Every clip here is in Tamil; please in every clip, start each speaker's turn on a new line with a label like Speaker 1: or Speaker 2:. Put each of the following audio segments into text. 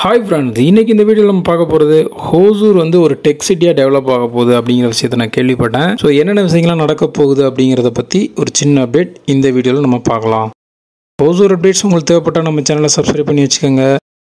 Speaker 1: ஹாய் ஃப்ரெண்ட்ஸ் இன்னைக்கு இந்த வீடியோவில் நம்ம பார்க்க போகிறது ஹோசூர் வந்து ஒரு டெக் சிட்டியாக டெவலப் ஆக போகுது அப்படிங்கிற விஷயத்தை நான் கேள்விப்பட்டேன் ஸோ என்னென்ன விஷயங்கள்லாம் நடக்க போகுது அப்படிங்கிறத பற்றி ஒரு சின்ன அப்டேட் இந்த வீடியோவில் நம்ம பார்க்கலாம் ஹோசூர் அப்டேட்ஸ் உங்களுக்கு தேவைப்பட்டால் நம்ம சேனலை சப்ஸ்கிரைப் பண்ணி வச்சுக்கோங்க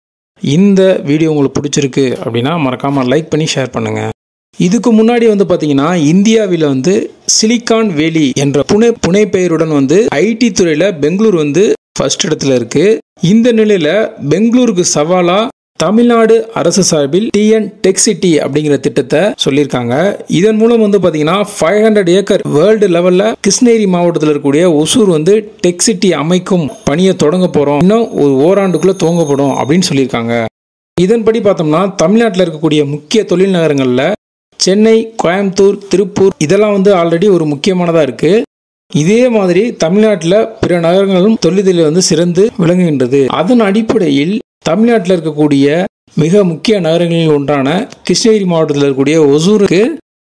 Speaker 1: இந்த வீடியோ உங்களுக்கு பிடிச்சிருக்கு அப்படின்னா மறக்காமல் லைக் பண்ணி ஷேர் பண்ணுங்கள் இதுக்கு முன்னாடி வந்து பார்த்தீங்கன்னா இந்தியாவில் வந்து சிலிகான் வேலி என்ற புனை புனை பெயருடன் வந்து ஐடி துறையில் பெங்களூர் வந்து ஃபர்ஸ்ட் இடத்துல இருக்கு இந்த நிலையில பெங்களூருக்கு சவாலா தமிழ்நாடு அரசு சார்பில் டிஎன் டெக் சிட்டி அப்படிங்கிற திட்டத்தை சொல்லியிருக்காங்க இதன் மூலம் வந்து பார்த்தீங்கன்னா ஃபைவ் ஹண்ட்ரட் ஏக்கர் வேர்ல்டு லெவலில் கிருஷ்ணகிரி மாவட்டத்தில் இருக்கக்கூடிய ஒசூர் வந்து டெக் சிட்டி அமைக்கும் பணியை தொடங்க போகிறோம் இன்னும் ஒரு ஓராண்டுக்குள்ளே துவங்கப்படும் அப்படின்னு சொல்லியிருக்காங்க இதன்படி பார்த்தோம்னா தமிழ்நாட்டில் இருக்கக்கூடிய முக்கிய தொழில் நகரங்களில் சென்னை கோயம்புத்தூர் திருப்பூர் இதெல்லாம் வந்து ஆல்ரெடி ஒரு முக்கியமானதாக இருக்குது இதே மாதிரி தமிழ்நாட்டில் பிற நகரங்களும் தொழிலில் வந்து சிறந்து விளங்குகின்றது அதன் அடிப்படையில் தமிழ்நாட்டில் இருக்கக்கூடிய மிக முக்கிய நகரங்களில் ஒன்றான கிருஷ்ணகிரி மாவட்டத்தில் இருக்கக்கூடிய ஒசூருக்கு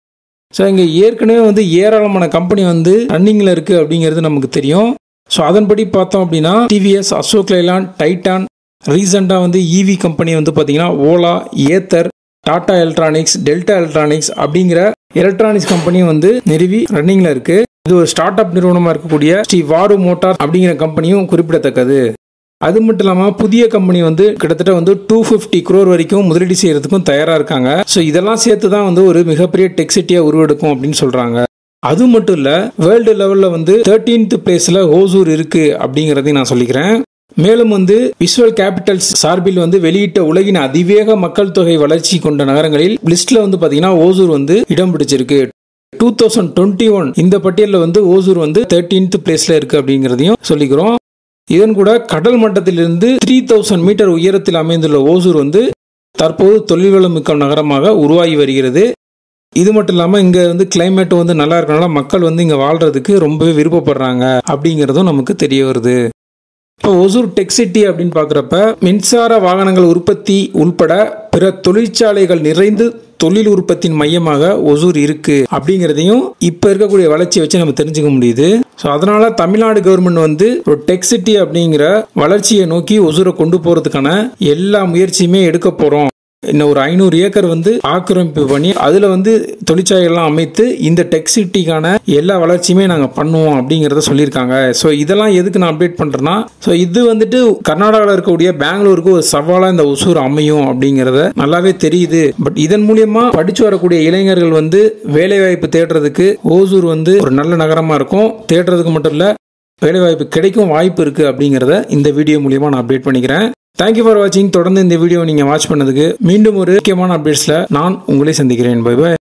Speaker 1: ஸோ இங்கே ஏற்கனவே வந்து ஏராளமான கம்பெனி வந்து ரன்னிங்கில் இருக்குது அப்படிங்கிறது நமக்கு தெரியும் ஸோ அதன்படி பார்த்தோம் அப்படின்னா டிவிஎஸ் அசோக் லைலாண்ட் டைட்டான் ரீசெண்டாக வந்து இவி கம்பெனி வந்து பார்த்தீங்கன்னா Ola Ather Tata electronics Delta electronics அப்படிங்கிற எலக்ட்ரானிக்ஸ் கம்பெனி வந்து நிறுவி ரன்னிங்கில் இருக்குது இது ஒரு ஸ்டார்ட் அப் நிறுவனமாக இருக்கக்கூடிய ஸ்ரீ வாரு மோட்டார் அப்படிங்கிற கம்பெனியும் குறிப்பிடத்தக்கது அது மட்டும் இல்லாமல் புதிய கம்பெனி வந்து கிட்டத்தட்ட வந்து டூ ஃபிஃப்டி குரோர் வரைக்கும் முதலீடு செய்யறதுக்கும் தயாராக இருக்காங்க ஸோ இதெல்லாம் சேர்த்து தான் வந்து ஒரு மிகப்பெரிய டெக் சிட்டியாக உருவெடுக்கும் அப்படின்னு சொல்கிறாங்க அது மட்டும் இல்லை வேர்ல்டு லெவலில் வந்து தேர்ட்டீன்த் பிளேஸில் ஹோசூர் இருக்கு அப்படிங்கிறதையும் நான் சொல்லிக்கிறேன் மேலும் வந்து விஷுவல் கேபிட்டல்ஸ் சார்பில் வந்து வெளியிட்ட உலகின் அதிவேக மக்கள் தொகை வளர்ச்சி கொண்ட நகரங்களில் லிஸ்ட்ல வந்து பாத்தீங்கன்னா ஓசூர் வந்து இடம் பிடிச்சிருக்கு டூ தௌசண்ட் டுவெண்ட்டி ஒன் இந்த பட்டியலில் வந்து ஓசூர் வந்து தேர்ட்டீன்த் பிளேஸ்ல இருக்கு அப்படிங்கிறதையும் சொல்லிக்கிறோம் இதன் கூட கடல் மட்டத்திலிருந்து த்ரீ தௌசண்ட் மீட்டர் உயரத்தில் அமைந்துள்ள ஓசூர் வந்து தற்போது தொழில் வளம் மிக்க நகரமாக உருவாகி வருகிறது இது மட்டும் இல்லாமல் இங்கே வந்து கிளைமேட் வந்து நல்லா இருக்கனால மக்கள் வந்து இங்கே வாழ்றதுக்கு ரொம்பவே விருப்பப்படுறாங்க அப்படிங்கிறதும் நமக்கு தெரிய வருது இப்போ ஒசூர் டெக் சிட்டி அப்படின்னு பார்க்குறப்ப மின்சார வாகனங்கள் உற்பத்தி உள்பட பிற தொழிற்சாலைகள் நிறைந்து தொழில் உற்பத்தியின் மையமாக ஒசூர் இருக்கு அப்படிங்கிறதையும் இப்போ இருக்கக்கூடிய வளர்ச்சியை வச்சு நம்ம தெரிஞ்சுக்க முடியுது ஸோ அதனால தமிழ்நாடு கவர்மெண்ட் வந்து ஒரு டெக் சிட்டி அப்படிங்கிற வளர்ச்சியை நோக்கி ஒசூரை கொண்டு போறதுக்கான எல்லா முயற்சியுமே எடுக்க போறோம் இன்னும் ஒரு ஐநூறு ஏக்கர் வந்து ஆக்கிரமிப்பு பண்ணி அதுல வந்து தொழிற்சாலைகள்லாம் அமைத்து இந்த டெக் சிட்டிக்கான எல்லா வளர்ச்சியுமே நாங்கள் பண்ணுவோம் அப்படிங்கிறத சொல்லியிருக்காங்க ஸோ இதெல்லாம் எதுக்கு நான் அப்டேட் பண்றேன்னா ஸோ இது வந்துட்டு கர்நாடகாவில் இருக்கக்கூடிய பெங்களூருக்கு ஒரு சவாலாக இந்த ஒசூர் அமையும் அப்படிங்கிறத நல்லாவே தெரியுது பட் இதன் மூலியமா படிச்சு வரக்கூடிய இளைஞர்கள் வந்து வேலைவாய்ப்பு தேடுறதுக்கு ஓசூர் வந்து ஒரு நல்ல நகரமா இருக்கும் தேடுறதுக்கு மட்டும் இல்ல வேலைவாய்ப்பு கிடைக்கும் வாய்ப்பு இருக்கு அப்படிங்கிறத இந்த வீடியோ மூலியமா நான் அப்டேட் பண்ணிக்கிறேன் தேங்க்யூ ஃபார் வாட்சிங் தொடர்ந்து இந்த வீடியோ நீங்கள் வாட்ச் பண்ணதுக்கு மீண்டும் ஒரு முக்கியமான அப்டேட்ஸில் நான் உங்களை சந்திக்கிறேன் பை பை